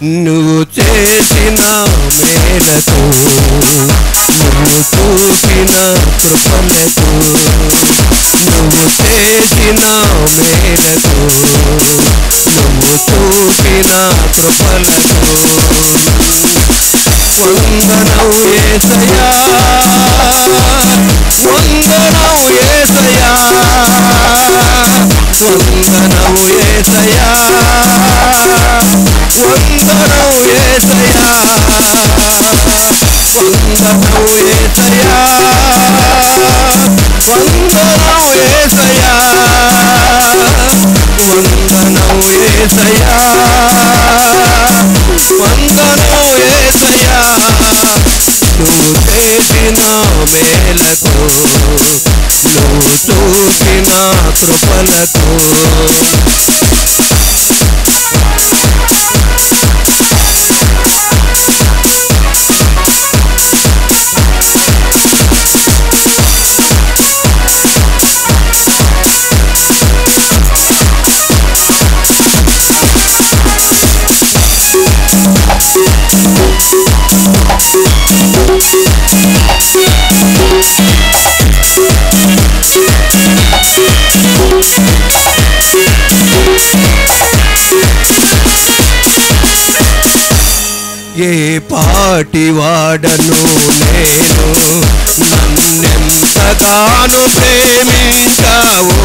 నువ్వు చేసిన మేలకు నువ్వు చూపిన కృపలకు నువ్వు చేసిన మేలకు నువ్వు చూపిన కృపలకు వందనం ఏసయా వందనం ఏసయా వందనం ఏసయా వందనం ఏసయా వందనం ఏసయా వందనం ఏసయా వందనం ఏసయా వందనం ఏసయా నువ్వు చేసిన మేలకు నువ్వు చూసిన కృపలకు ఏ పాటి వాడను నేను నన్నెంతగాను ప్రేమించావు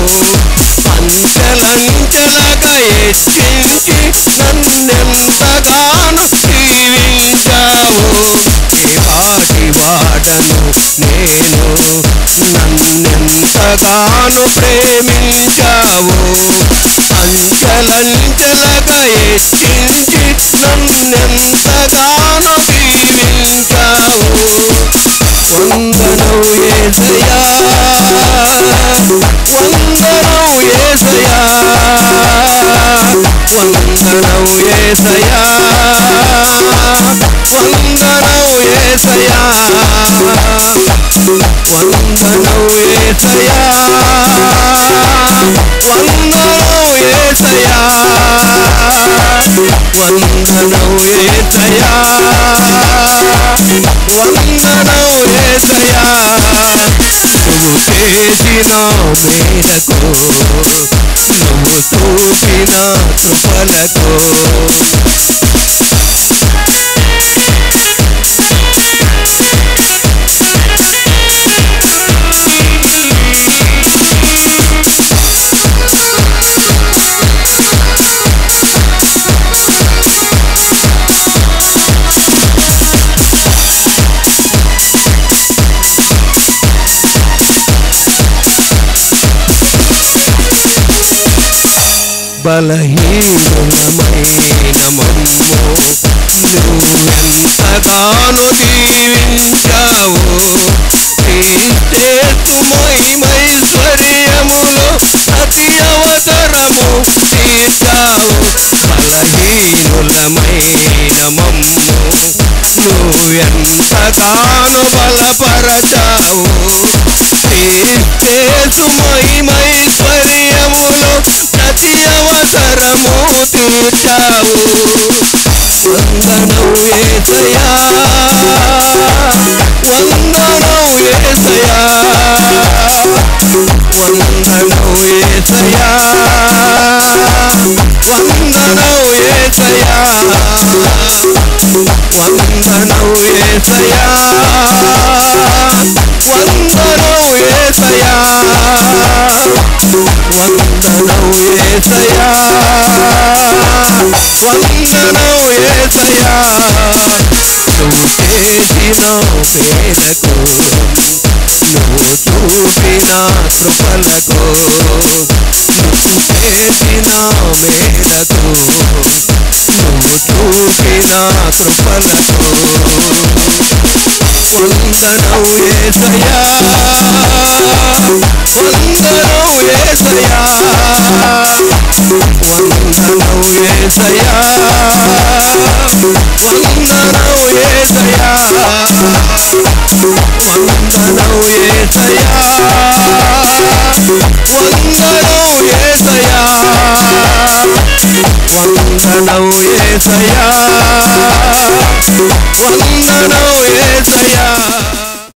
అంచెలంచెలగా హెచ్చించి నన్నెంతగాను జీవించావు ఏ పాటి వాడను నేను నన్నెంతగాను ప్రేమించావు అంచెలంచెలగా హెచ్చించి నన్నెంతగానో దీవించావు వందనం ఏసయా వందనం ఏసయా వందనం ఏసయా వందనం ఏసయా వందనం ఏసయా వందనం ఏసయా వందనం ఏసయా వందనం ఏసయా నువ్వు చేసిన మేరకు నువ్వు చూసిన కృపలకు బలహీనమైన మమ్ము నువ్వెంతగానో దీవించావు మహిమైశ్వర్యములో అతి అవతరము తీర్చావు బలహీనులమైన మమ్ము నువ్వెంతగానో బలపరచావు తీర్చేసు మహిమైశ్వర్యములో ప్రతి అవసరము తీర్చావు వందనం ఏసయా వందనం ఏసయా వందనం ఏసయా వందనం ఏసయా వందనం ఏసయా వందనం ఏసయా వందనం ఏసయా వందనం ఏసయా నువ్వు చేసిన మేరకు నువ్వు చూపిన కృపలకు నువ్వు చేసిన మేరకు నువ్వు చూపిన కృపలకు వందనం ఏసయా వందనం ఏసయా వందనం ఏసయా వందనం ఏసయా వందనం ఏసయా వందనం ఏసయా వందనం ఏసయా వందనం ఏసయ్యా